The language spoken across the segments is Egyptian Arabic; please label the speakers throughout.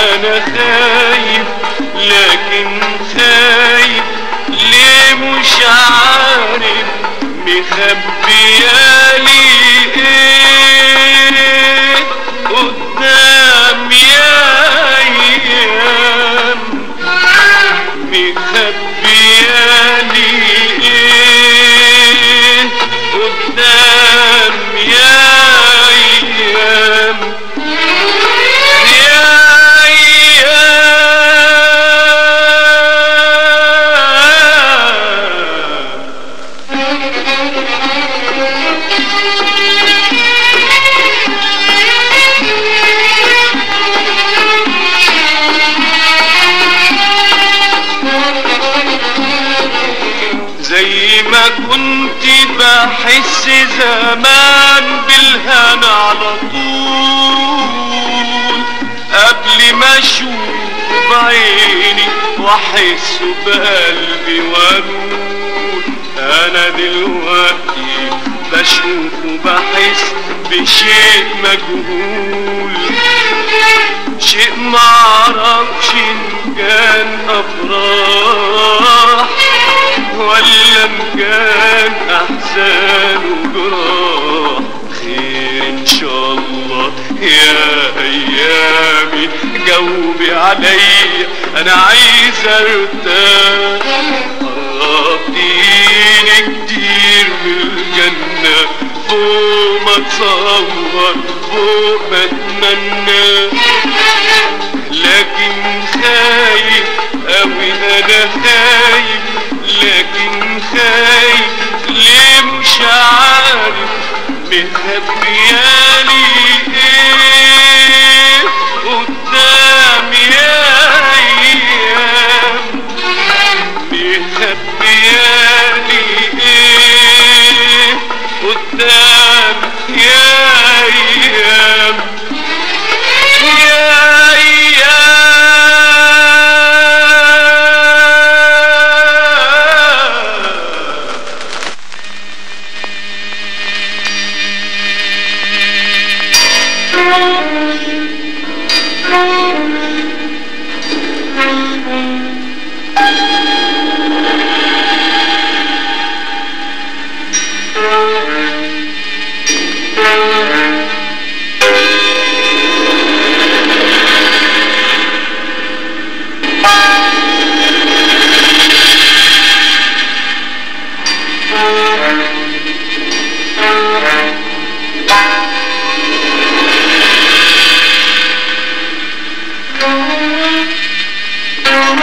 Speaker 1: انا خايف لكن خايف ليه مش عارف مخبيالي ايه قدام يا ايام مخبيالي ايه قدام يا ايام يا ايام زي ما كنت بحس زمان بالهنا على طول قبل ما اشوف بعيني واحس بقلبي واقول انا دلوقتي بشوف وبحس بشيء مجهول شيء معرفش ان كان افراح ولا ان كان احزان وجراح خير ان شاء الله يا ايامي جاوبي عليا انا عايز ارتاح قربتيني كتير من الجنة فوق ما اتصور فوق ما اتمنى لكن خايف اوي انا خايف لكن خايف ليه مش عارف مخبيالي ايه قدام يا ايام مخبيالي ايه قدام يا ايام يا ايام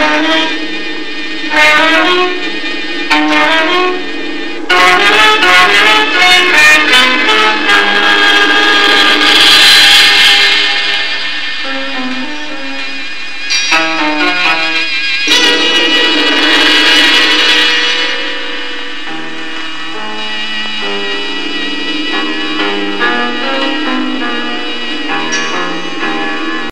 Speaker 2: Thank you.